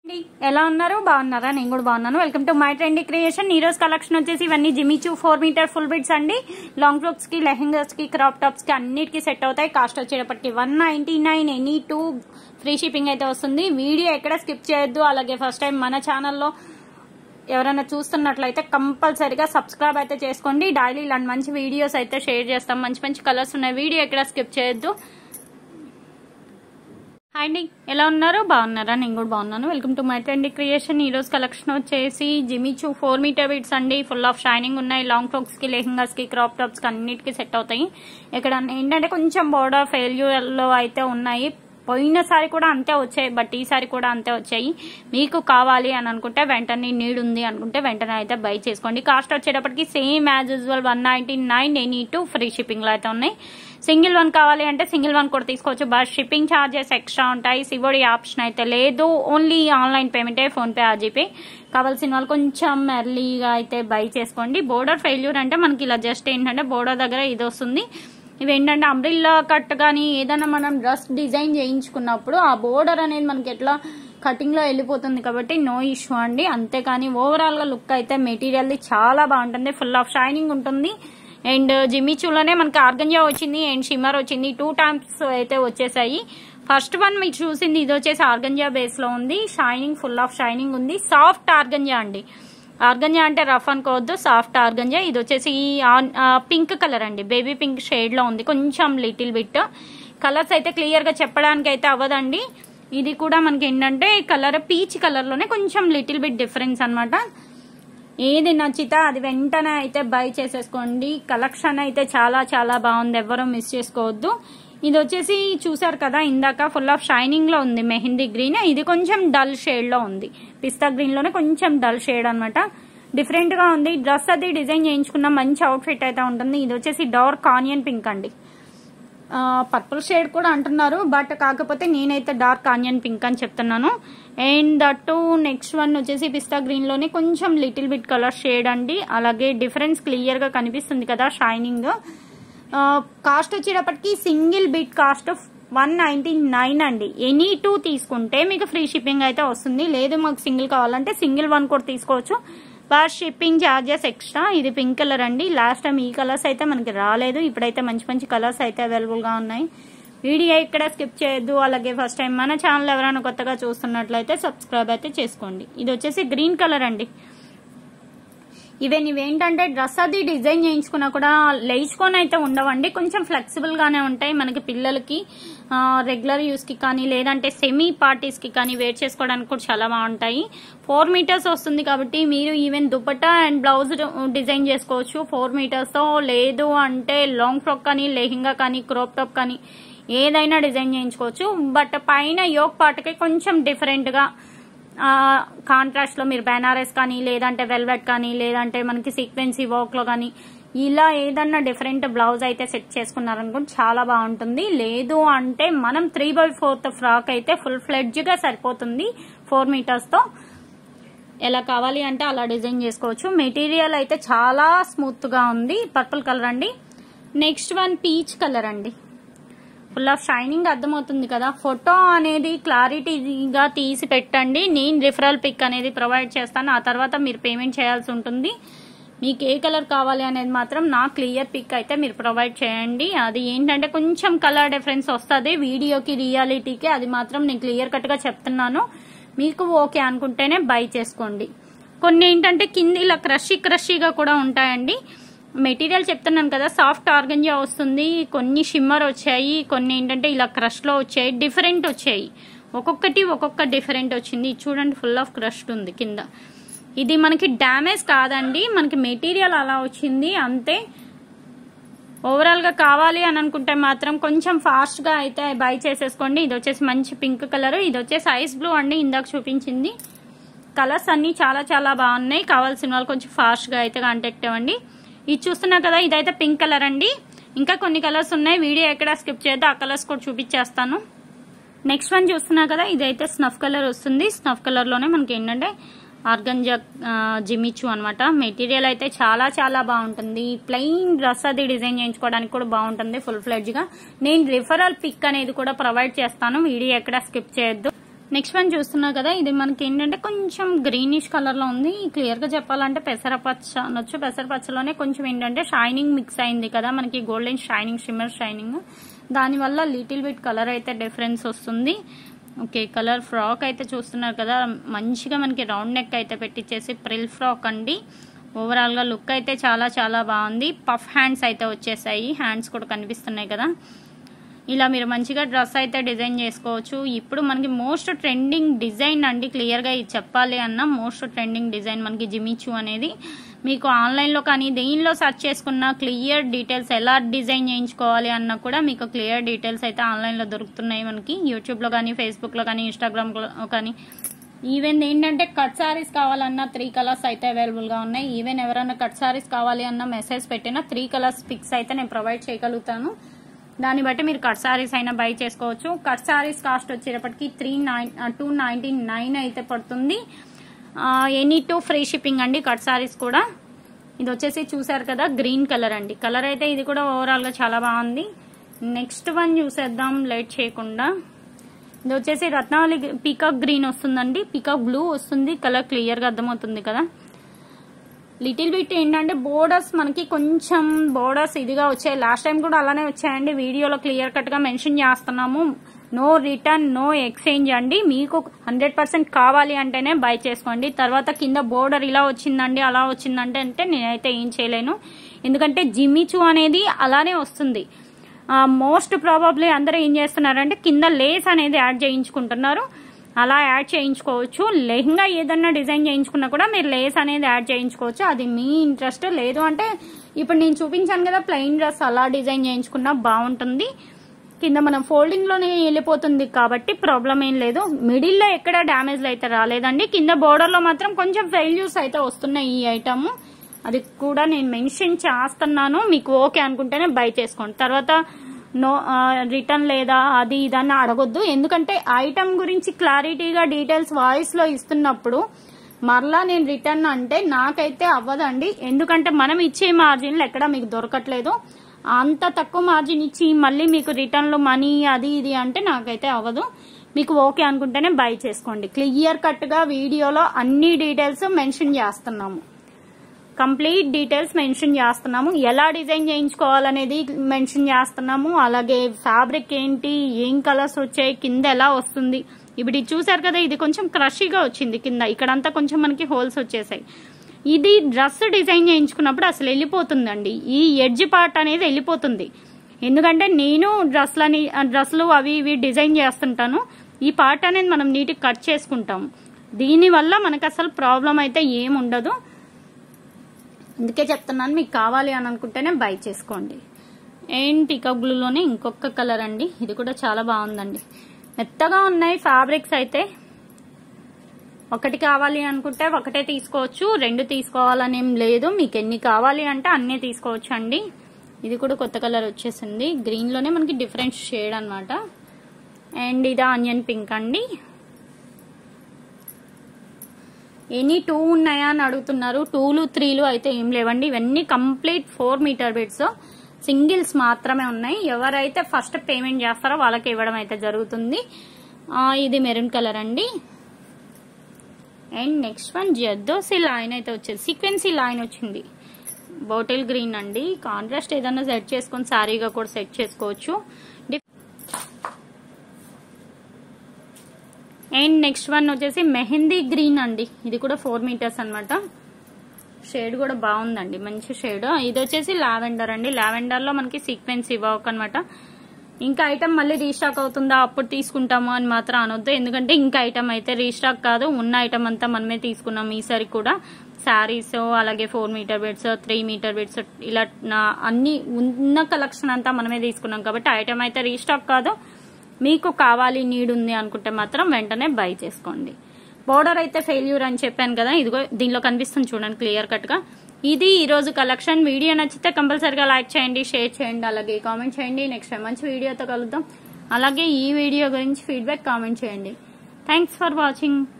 అండి, ఎలా ఉన్నారు బాగున్నారా నేను కూడా బాగున్నాను welcome to my trendy creation ఈ రోజు కలెక్షన్ వచ్చేసి ఇవన్నీ Jimmy Choo four meter full bits అండి లాంగ్ ఫ్రాక్స్ కి లెహెంగాస్ కి క్రాప్ టాప్స్ కి అన్నిటికీ సెట్ అవుతాయి కాస్ట్ వచ్చేటప్పటికి one ninety nine any two free shipping అయితే వస్తుంది వీడియో ఎక్కడ స్కిప్ చేయొద్దు అలాగే ఫస్ట్ టైం మన ఛానల్లో ఎవరైనా చూస్తున్నట్లయితే కంపల్సరీగా సబ్స్క్రైబ్ అయితే చేసుకోండి డైలీ ఇలాంటి మంచి వీడియోస్ అయితే షేర్ చేస్తాం మంచి మంచి కలర్స్ ఉన్నాయి వీడియో ఎక్కడ స్కిప్ చేయొద్దు హాయ్ అండి ఎలా ఉన్నారు బాగున్నారా నేను కూడా బాగున్నాను welcome to my trendy creation ఈ రోజు కలెక్షన్ వచ్చేసి జిమిచూ ఫోర్ మీటర్ బిట్స్ అండి ఫుల్ ఆఫ్ షైనింగ్ ఉన్నాయి లాంగ్ ఫ్రాక్స్ కి లెహంగాస్ కి క్రాప్ టాప్స్ కి అన్నిటికీ సెట్ అవుతాయి ఇక్కడ ఏంటంటే కొంచెం బోర్డర్ ఫెయిల్యూర్ లో అయితే ఉన్నాయి పోయినసారి కూడా అంతే వచ్చాయి బట్ ఈసారి కూడా అంతే వచ్చాయి మీకు కావాలి అని అనుకుంటే వెంటనే నీడ్ ఉంది అనుకుంటే వెంటనే అయితే బై చేసుకోండి కాస్ట్ వచ్చేటప్పటికి same as usual one ninety nine any two free shipping లో అయితే ఉన్నాయి సింగిల్ వన్ కావాలి అంటే సింగిల్ వన్ కూడా తీసుకోవచ్చు బట్ షిప్పింగ్ ఛార్జెస్ ఎక్స్ట్రా ఉంటాయి సివోడి ఆప్షన్ అయితే లేదు ఓన్లీ ఆన్లైన్ పేమెంటే ఫోన్పే ఆర్జీపే కావాల్సిన వాళ్ళు కొంచెం ఎర్లీగా అయితే బై చేసుకోండి బోర్డర్ ఫెయిల్యూర్ అంటే మనకి ఇలా జస్ట్ ఏంటంటే బోర్డర్ దగ్గర ఇది వస్తుంది ఇవి ఏంటంటే అంబ్రిల్లా కట్ కానీ ఏదైనా మనం డ్రెస్ డిజైన్ చేయించుకున్నప్పుడు ఆ బోర్డర్ అనేది మనకి ఎట్లా కటింగ్ లో వెళ్ళిపోతుంది కాబట్టి నో ఇష్యూ అండి అంతేకాని ఓవరాల్ గా లుక్ అయితే మెటీరియల్ చాలా బాగుంటుంది ఫుల్ ఆఫ్ షైనింగ్ ఉంటుంది అండ్ జిమ్మిచూలోనే మనకి ఆర్గంజా వచ్చింది అండ్ షిమ్మర్ వచ్చింది టూ టైమ్స్ అయితే వచ్చేసాయి ఫస్ట్ వన్ మీరు చూసింది ఇది వచ్చేసి ఆర్గంజా బేస్ లో ఉంది షైనింగ్ ఫుల్ ఆఫ్ షైనింగ్ ఉంది సాఫ్ట్ ఆర్గంజా అండి ఆర్గంజా అంటే రఫ్ అనుకోవద్దు సాఫ్ట్ ఆర్గంజా ఇది వచ్చేసి పింక్ కలర్ అండి బేబీ పింక్ షేడ్ లో ఉంది కొంచెం లిటిల్ బిట్ కలర్స్ అయితే క్లియర్ గా చెప్పడానికి అయితే అవ్వదండి ఇది కూడా మనకి ఏంటంటే కలర్ పీచ్ కలర్ లోనే కొంచెం లిటిల్ బిట్ డిఫరెన్స్ అనమాట ఏది నచ్చితే అది వెంటనే అయితే బై చేసేసుకోండి కలెక్షన్ అయితే చాలా చాలా బాగుంది ఎవరు మిస్ చేసుకోవద్దు ఇది వచ్చేసి చూసారు కదా ఇందాక ఫుల్ ఆఫ్ షైనింగ్ లో ఉంది మెహందీ గ్రీన్ ఇది కొంచెం డల్ షేడ్ లో ఉంది పిస్తా గ్రీన్ లోనే కొంచెం డల్ షేడ్ అనమాట డిఫరెంట్ గా ఉంది డ్రెస్ అది డిజైన్ చేయించుకున్న మంచి అవుట్ఫిట్ అయితే ఉంటుంది ఇది వచ్చేసి డార్క్ ఆనియన్ పింక్ అండి పర్పుల్ షేడ్ కూడా అంటున్నారు బట్ కాకపోతే నేనైతే డార్క్ ఆనియన్ పింక్ అని చెప్తున్నాను అండ్ దట్టు నెక్స్ట్ వన్ వచ్చేసి పిస్తా గ్రీన్ లోనే కొంచెం లిటిల్ బిట్ కలర్ షేడ్ అండి అలాగే డిఫరెన్స్ క్లియర్ గా కనిపిస్తుంది కదా షైనింగ్ కాస్ట్ వచ్చేటప్పటికి single bit cost one ninety nine అండి ఎనీ టూ తీసుకుంటే మీకు ఫ్రీ షిప్పింగ్ అయితే వస్తుంది లేదు మాకు సింగిల్ కావాలంటే సింగిల్ వన్ కూడా తీసుకోవచ్చు బట్ షిప్పింగ్ ఛార్జెస్ ఎక్స్ట్రా ఇది పింక్ కలర్ అండి లాస్ట్ టైం ఈ కలర్స్ అయితే మనకి రాలేదు ఇప్పుడైతే మంచి మంచి కలర్స్ అయితే అవైలబుల్ గా ఉన్నాయి వీడియో ఇక్కడ స్కిప్ చేయొద్దు అలాగే ఫస్ట్ టైం మన ఛానల్ ఎవరైనా కొత్తగా చూస్తున్నట్లయితే సబ్స్క్రైబ్ అయితే చేసుకోండి ఇది వచ్చేసి గ్రీన్ కలర్ అండి ఈవెన్ ఇవేంటంటే డ్రెస్ అది డిజైన్ చేయించుకున్నా కూడా లేచుకొని అయితే ఉండవండి కొంచెం ఫ్లెక్సిబుల్ గానే ఉంటాయి మనకి పిల్లలకి రెగ్యులర్ యూస్ కి కానీ లేదంటే సెమీ పార్టీస్ కి కానీ వేర్ చేసుకోవడానికి కూడా చాలా బాగుంటాయి ఫోర్ మీటర్స్ వస్తుంది కాబట్టి మీరు even dupatta and blouse design చేసుకోవచ్చు ఫోర్ మీటర్స్ తో లేదు అంటే లాంగ్ ఫ్రాక్ కానీ లెహింగా కానీ క్రోప్ టాప్ కానీ ఏదైనా డిజైన్ చేయించుకోవచ్చు బట్ పైన యోక్ పార్ట్కి కొంచెం డిఫరెంట్ గా కాంట్రాస్ట్ లో మీరు బెనారస్ కానీ లేదంటే వెల్వెట్ కానీ లేదంటే మనకి సీక్వెన్సీ వర్క్ లో కానీ ఇలా ఏదన్నా డిఫరెంట్ బ్లౌజ్ అయితే సెట్ చేసుకున్నారనుకోండి చాలా బాగుంటుంది లేదు అంటే మనం త్రీ బై ఫోర్త్ ఫ్రాక్ అయితే ఫుల్ ఫ్లెడ్జ్ గా సరిపోతుంది ఫోర్ మీటర్స్ తో ఎలా కావాలి అంటే అలా డిజైన్ చేసుకోవచ్చు మెటీరియల్ అయితే చాలా స్మూత్ గా ఉంది పర్పుల్ కలర్ అండి నెక్స్ట్ వన్ పీచ్ కలర్ అండి ఫుల్ ఆఫ్ షైనింగ్ అర్థమవుతుంది కదా ఫోటో అనేది క్లారిటీగా తీసి పెట్టండి నేను రిఫరల్ పిక్ అనేది ప్రొవైడ్ చేస్తాను ఆ తర్వాత మీరు పేమెంట్ చేయాల్సి ఉంటుంది మీకు ఏ కలర్ కావాలి అనేది మాత్రం నా క్లియర్ పిక్ అయితే మీరు ప్రొవైడ్ చేయండి అది ఏంటంటే కొంచెం కలర్ డిఫరెన్స్ వస్తుంది వీడియోకి రియాలిటీకి అది మాత్రం నేను క్లియర్ కట్ గా చెప్తున్నాను మీకు ఓకే అనుకుంటేనే బై చేసుకోండి కొన్ని ఏంటంటే కింద ఇలా క్రషీ క్రషీగా కూడా ఉంటాయండి మెటీరియల్ చెప్తున్నాను కదా సాఫ్ట్ ఆర్గంజా వస్తుంది కొన్ని షిమ్మర్ వచ్చాయి కొన్ని ఏంటంటే ఇలా క్రష్ లో వచ్చాయి డిఫరెంట్ వచ్చాయి ఒక్కొక్కటి ఒక్కొక్క డిఫరెంట్ వచ్చింది చూడండి ఫుల్ ఆఫ్ క్రష్డ్ ఉంది కింద ఇది మనకి డ్యామేజ్ కాదండి మనకి మెటీరియల్ అలా వచ్చింది అంతే ఓవరాల్ గా కావాలి అని అనుకుంటే మాత్రం కొంచెం ఫాస్ట్ గా అయితే బై చేసేసుకోండి ఇది వచ్చేసి మంచి పింక్ కలర్ ఇది వచ్చేసి ఐస్ బ్లూ అండి ఇందాక చూపించింది కలర్స్ అన్ని చాలా చాలా బాగున్నాయి కావాల్సిన వాళ్ళు కొంచెం ఫాస్ట్ గా అయితే కాంటాక్ట్ అవ్వండి ఇది చూస్తున్నా కదా ఇదైతే పింక్ కలర్ అండి ఇంకా కొన్ని కలర్స్ ఉన్నాయి వీడియో ఎక్కడ స్కిప్ చేయొద్దు ఆ కలర్స్ కూడా చూపించేస్తాను నెక్స్ట్ వన్ చూస్తున్నా కదా ఇదైతే స్నఫ్ కలర్ వస్తుంది స్నఫ్ కలర్ లోనే మనకి ఏంటంటే ఆర్గంజా జిమిచ్చు అనమాట మెటీరియల్ అయితే చాలా చాలా బాగుంటుంది ప్లెయిన్ డ్రెస్ అది డిజైన్ చేయించుకోవడానికి కూడా బాగుంటుంది ఫుల్ ఫ్లెడ్జ్ గా నేను రిఫరల్ పిక్ అనేది కూడా ప్రొవైడ్ చేస్తాను వీడియో ఎక్కడ స్కిప్ చేయొద్దు నెక్స్ట్ వన్ చూస్తున్నా కదా ఇది మనకి ఏంటంటే కొంచెం గ్రీనిష్ కలర్ లో ఉంది క్లియర్ గా చెప్పాలంటే పెసరపచ్చ అనొచ్చు పెసరపచ్చలోనే కొంచెం ఏంటంటే షైనింగ్ మిక్స్ అయింది కదా మనకి గోల్డెన్ షైనింగ్ షిమ్మర్ షైనింగ్ దానివల్ల లిటిల్ బిట్ కలర్ అయితే డిఫరెన్స్ వస్తుంది ఓకే కలర్ ఫ్రాక్ అయితే చూస్తున్నారు కదా మంచిగా మనకి రౌండ్ నెక్ అయితే పెట్టించేసి ప్రిల్ ఫ్రాక్ అండి ఓవరాల్ గా లుక్ అయితే చాలా చాలా బాగుంది పఫ్ హ్యాండ్స్ అయితే వచ్చేసాయి హ్యాండ్స్ కూడా కనిపిస్తున్నాయి కదా ఇలా మీరు మంచిగా డ్రెస్ అయితే డిజైన్ చేసుకోవచ్చు ఇప్పుడు మనకి మోస్ట్ ట్రెండింగ్ డిజైన్ అండి క్లియర్గా ఇది చెప్పాలి అన్న మోస్ట్ ట్రెండింగ్ డిజైన్ మనకి జిమిచు అనేది మీకు ఆన్లైన్లో కానీ దేనిలో సెర్చ్ చేసుకున్న క్లియర్ డీటెయిల్స్ ఎలా డిజైన్ చేయించుకోవాలి అన్న కూడా మీకు క్లియర్ డీటెయిల్స్ అయితే ఆన్లైన్లో దొరుకుతున్నాయి మనకి యూట్యూబ్లో కానీ ఫేస్బుక్లో కానీ ఇన్స్టాగ్రామ్లో కానీ ఈవెన్ ఏంటంటే కట్ సారీస్ కావాలన్నా త్రీ కలర్స్ అయితే అవైలబుల్గా ఉన్నాయి ఈవెన్ ఎవరైనా కట్ సారీస్ కావాలి అన్న మెసేజ్ పెట్టినా త్రీ కలర్స్ పిక్స్ అయితే నేను ప్రొవైడ్ చేయగలుగుతాను దాన్ని బట్టి మీరు కట్ సారీస్ అయినా బై చేసుకోవచ్చు కట్ సారీస్ కాస్ట్ వచ్చేటప్పటికి three nine two ninety nine అయితే పడుతుంది ఎనీ టూ ఫ్రీ షిప్పింగ్ అండి కట్ సారీస్ కూడా ఇది వచ్చేసి చూసారు కదా గ్రీన్ కలర్ అండి కలర్ అయితే ఇది కూడా ఓవరాల్ గా చాలా బాగుంది నెక్స్ట్ వన్ చూసేద్దాం లేట్ చేయకుండా ఇది వచ్చేసి రత్నావళి పీకాక్ గ్రీన్ వస్తుందండి పీకాక్ బ్లూ వస్తుంది కలర్ క్లియర్ గా అర్థమవుతుంది కదా లిటిల్ బిట్ ఏంటంటే బోర్డర్స్ మనకి కొంచెం బోర్డర్స్ ఇదిగా వచ్చాయి లాస్ట్ టైం కూడా అలానే వచ్చాయండి వీడియోలో క్లియర్ కట్ గా మెన్షన్ చేస్తున్నాము నో రిటర్న్ నో ఎక్స్చేంజ్ అండి మీకు హండ్రెడ్ పర్సెంట్ కావాలి అంటేనే బై చేసుకోండి తర్వాత కింద బోర్డర్ ఇలా వచ్చిందండి అలా వచ్చిందంటే అంటే నేనైతే ఏం చేయలేను ఎందుకంటే జిమిచు అనేది అలానే వస్తుంది మోస్ట్ ప్రాబబ్లీ అందరూ ఏం చేస్తున్నారంటే కింద లేస్ అనేది యాడ్ చేయించుకుంటున్నారు అలా యాడ్ చేయించుకోవచ్చు లెహంగా ఏదన్నా డిజైన్ చేయించుకున్నా కూడా మీరు లేస్ అనేది యాడ్ చేయించుకోవచ్చు అది మీ ఇంట్రెస్ట్ లేదు అంటే ఇప్పుడు నేను చూపించాను కదా ప్లెయిన్ డ్రెస్ అలా డిజైన్ చేయించుకున్నా బాగుంటుంది కింద మనం ఫోల్డింగ్ లోనే వెళ్ళిపోతుంది కాబట్టి ప్రాబ్లం ఏం లేదు మిడిల్ లో ఎక్కడ డ్యామేజ్ అయితే రాలేదండి కింద బోర్డర్ లో మాత్రం కొంచెం ఫెయిల్యూస్ అయితే వస్తున్నాయి ఈ ఐటమ్ అది కూడా నేను మెన్షన్ చేస్తున్నాను మీకు ఓకే అనుకుంటేనే బై చేసుకోండి తర్వాత నో రిటర్న్ లేదా అది ఇదని అడగొద్దు ఎందుకంటే ఐటమ్ గురించి క్లారిటీగా డీటెయిల్స్ వాయిస్ లో ఇస్తున్నప్పుడు మరలా నేను రిటర్న్ అంటే నాకైతే అవ్వదండి ఎందుకంటే మనం ఇచ్చే మార్జిన్లు ఎక్కడ మీకు దొరకట్లేదు అంత తక్కువ మార్జిన్ ఇచ్చి మళ్ళీ మీకు రిటర్న్లో మనీ అది ఇది అంటే నాకైతే అవ్వదు మీకు ఓకే అనుకుంటేనే బై చేసుకోండి క్లియర్ కట్గా వీడియోలో అన్ని డీటెయిల్స్ మెన్షన్ చేస్తున్నాము కంప్లీట్ డీటెయిల్స్ మెన్షన్ చేస్తున్నాము ఎలా డిజైన్ చేయించుకోవాలనేది మెన్షన్ చేస్తున్నాము అలాగే ఫ్యాబ్రిక్ ఏంటి ఏం కలర్స్ వచ్చాయి కింద ఎలా వస్తుంది ఇప్పుడు ఇది చూసారు కదా ఇది కొంచెం క్రషీగా వచ్చింది కింద ఇక్కడంతా కొంచెం మనకి హోల్స్ వచ్చేసాయి ఇది డ్రెస్ డిజైన్ చేయించుకున్నప్పుడు అసలు వెళ్ళిపోతుందండి ఈ ఎడ్జ్ పార్ట్ అనేది వెళ్ళిపోతుంది ఎందుకంటే నేను డ్రెస్లని డ్రెస్లు అవి ఇవి డిజైన్ చేస్తుంటాను ఈ పార్ట్ అనేది మనం నీట్గా కట్ చేసుకుంటాము దీనివల్ల మనకు అసలు ప్రాబ్లం అయితే ఏమి ఉండదు అందుకే చెప్తున్నాను మీకు కావాలి అని అనుకుంటేనే బై చేసుకోండి అండ్ పికప్ బ్లూలోనే ఇంకొక కలర్ అండి ఇది కూడా చాలా బాగుందండి మెత్తగా ఉన్నాయి ఫ్యాబ్రిక్స్ అయితే ఒకటి కావాలి అనుకుంటే ఒకటే తీసుకోవచ్చు రెండు తీసుకోవాలని ఏం లేదు మీకు ఎన్ని కావాలి అంటే అన్నీ తీసుకోవచ్చు అండి ఇది కూడా కొత్త కలర్ వచ్చేసింది గ్రీన్లోనే మనకి డిఫరెంట్ షేడ్ అనమాట అండ్ ఇది ఆనియన్ పింక్ అండి ఎనీ టూ ఉన్నాయా అని అడుగుతున్నారు టూలు త్రీలు అయితే ఏం లేవండి ఇవన్నీ complete four metre bits singles మాత్రమే ఉన్నాయి ఎవరైతే ఫస్ట్ పేమెంట్ చేస్తారో వాళ్ళకి ఇవ్వడం అయితే జరుగుతుంది ఇది మెరూన్ కలర్ అండి and next one zardozi line అయితే వచ్చేది సీక్వెన్సీ లైన్ వచ్చింది బాటిల్ గ్రీన్ అండి కాంట్రాస్ట్ ఏదైనా సెట్ చేసుకొని సారీగా కూడా సెట్ చేసుకోవచ్చు అండ్ నెక్స్ట్ వన్ వచ్చేసి మెహందీ గ్రీన్ అండి ఇది కూడా ఫోర్ మీటర్స్ అనమాట షేడ్ కూడా బాగుందండి మంచి షేడ్ ఇది వచ్చేసి లావెండర్ అండి లావెండర్ లో మనకి సీక్వెన్స్ ఇవ్వక అనమాట ఇంకా ఐటమ్ మళ్ళీ రీస్టాక్ అవుతుందా అప్పుడు తీసుకుంటాము అని మాత్రం అనొద్దు ఎందుకంటే ఇంకా ఐటమ్ అయితే రీస్టాక్ కాదు ఉన్న ఐటమ్ అంతా మనమే తీసుకున్నాం ఈసారి కూడా శారీస్ అలాగే four metre bits three metre bits ఇలా అన్ని ఉన్న కలెక్షన్ అంతా మనమే తీసుకున్నాం కాబట్టి ఐటమ్ అయితే రీస్టాక్ కాదు మీకు కావాలి నీడ్ ఉంది అనుకుంటే మాత్రం వెంటనే బై చేసుకోండి బోర్డర్ అయితే ఫెయిల్యూర్ అని చెప్పాను కదా ఇదిగో దీనిలో కనిపిస్తుంది చూడండి క్లియర్ కట్ గా ఇది ఈ రోజు కలెక్షన్ వీడియో నచ్చితే కంపల్సరిగా లైక్ చేయండి షేర్ చేయండి అలాగే కామెంట్ చేయండి నెక్స్ట్ టైం మంచి వీడియోతో కలుద్దాం అలాగే ఈ వీడియో గురించి ఫీడ్బ్యాక్ కామెంట్ చేయండి థ్యాంక్స్ ఫర్ వాచింగ్